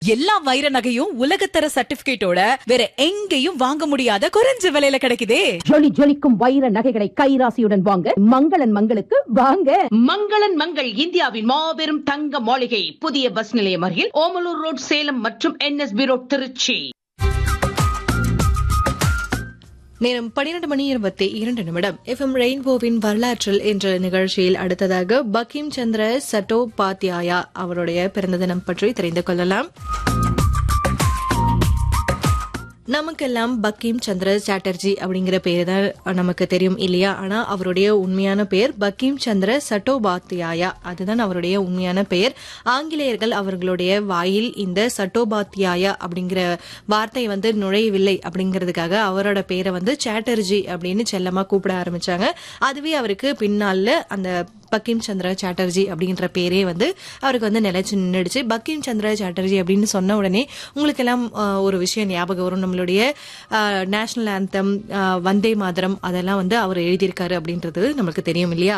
எல்லா வைர நகையும் உலகத்தர சர்டிபிகேட்டோட வேற எங்கேயும் வாங்க முடியாத குறைஞ்ச விலையில கிடைக்குதே ஜொலி ஜொலிக்கும் வைர நகைகளை கைராசியுடன் வாங்க மங்களன் மங்களுக்கு வாங்க மங்களன் மங்கள் இந்தியாவின் மாபெரும் தங்க மாளிகை புதிய பஸ் நிலையம் அருகில் ஓமலூர் ரோட் சேலம் மற்றும் என்எஸ்பி ரோட் திருச்சி நேரம் பன்னிரண்டு மணி இருபத்தி இரண்டு நிமிடம் எஃப்எம் ரெயின்போவின் வரலாற்றில் என்ற நிகழ்ச்சியில் அடுத்ததாக பக்கிம் சந்திர சட்டோபாத்யாயா அவருடைய பிறந்த தினம் பற்றி தெரிந்து கொள்ளலாம் நமக்கெல்லாம் பக்கிம் சந்திர சாட்டர்ஜி அப்படிங்கிற பேர் தான் நமக்கு தெரியும் இல்லையா ஆனா அவருடைய உண்மையான பெயர் பக்கிம் சந்திர சட்டோபாத்யாயா அதுதான் அவருடைய உண்மையான பெயர் ஆங்கிலேயர்கள் அவர்களுடைய வாயில் இந்த சட்டோபாத்யாயா அப்படிங்கிற வார்த்தை வந்து நுழையவில்லை அப்படிங்கிறதுக்காக அவரோட பேரை வந்து சாட்டர்ஜி அப்படின்னு செல்லமா கூப்பிட ஆரம்பிச்சாங்க அதுவே அவருக்கு பின்னால அந்த பக்கிம் சந்திர சாட்டர்ஜி அப்படின்ற பேரே வந்து அவருக்கு வந்து நிலைச்சு நின்றுடுச்சு பக்கிம் சந்திர சாட்டர்ஜி அப்படின்னு சொன்ன உடனே உங்களுக்கு எல்லாம் ஆஹ், ஒரு விஷயம் ஞாபகம் வரும் நம்மளுடைய நேஷனல் ஆந்தம் வந்தே மாதரம் அதெல்லாம் வந்து அவர் எழுதியிருக்காரு அப்படின்றது நமக்கு தெரியும் இல்லையா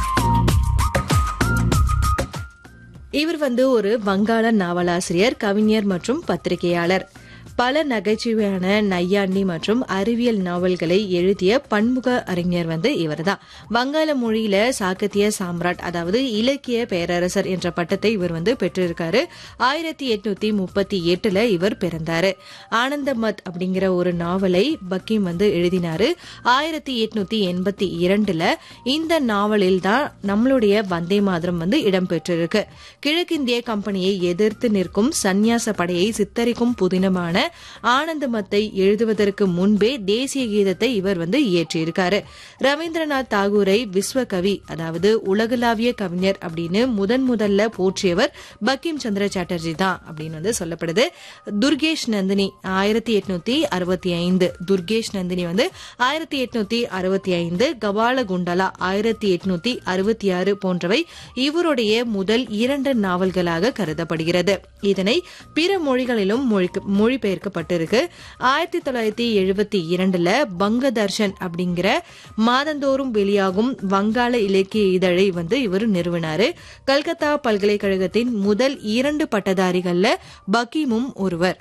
இவர் வந்து ஒரு வங்காள நாவலாசிரியர் கவிஞர் மற்றும் பத்திரிகையாளர் பல நகைச்சுவையான நையாண்டி மற்றும் அறிவியல் நாவல்களை எழுதிய பன்முக அறிஞர் வந்து இவர்தான் வங்காள மொழியில சாக்கத்திய சாம்ராட் அதாவது இலக்கிய பேரரசர் என்ற பட்டத்தை இவர் வந்து பெற்றிருக்காரு ஆயிரத்தி எட்நூத்தி முப்பத்தி எட்டுல இவர் பிறந்தாரு ஆனந்தமத் அப்படிங்கிற ஒரு நாவலை பக்கீம் வந்து எழுதினாரு ஆயிரத்தி எட்நூத்தி எண்பத்தி இரண்டுல இந்த நாவலில் தான் நம்மளுடைய வந்தே மாதரம் வந்து இடம்பெற்றிருக்கு கிழக்கிந்திய கம்பெனியை எதிர்த்து நிற்கும் சந்நியாச படையை சித்தரிக்கும் புதினமான ஆனந்தமத்தை எழுதுவதற்கு முன்பே தேசிய கீதத்தை இவர் வந்து இயற்றியிருக்காரு ரவீந்திரநாத் தாகூரை விஸ்வகவி அதாவது உலகளாவிய கவிஞர் அப்படின்னு முதன் முதல்ல போற்றியவர் பக்கிம் சந்திர சாட்டர்ஜி தான் அப்படின்னு வந்து சொல்லப்படுது துர்கேஷ் நந்தினி ஆயிரத்தி எட்நூத்தி அறுபத்தி ஐந்து துர்கேஷ் நந்தினி வந்து ஆயிரத்தி எட்நூத்தி அறுபத்தி ஐந்து கபால குண்டலா ஆயிரத்தி எட்நூத்தி அறுபத்தி ஆறு போன்றவை இவருடைய முதல் இரண்டு நாவல்களாக கருதப்படுகிறது இதனை பிற மொழிகளிலும் மொழிக்கு- மொழிபெயர்க்கப்பட்டிருக்கு ஆயிரத்தி தொள்ளாயிரத்தி எழுபத்தி இரண்டுல பங்கதர்ஷன் அப்படிங்கிற மாதந்தோறும் வெளியாகும் வங்காள இலக்கிய இதழை வந்து இவர் நிறுவினாரு கல்கத்தா பல்கலைக்கழகத்தின் முதல் இரண்டு பட்டதாரிகள்ல பக்கீமும் ஒருவர்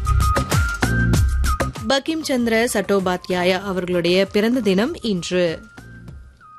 பக்கிம் சந்திர சட்டோபாத்யாயா அவர்களுடைய பிறந்த தினம் இன்று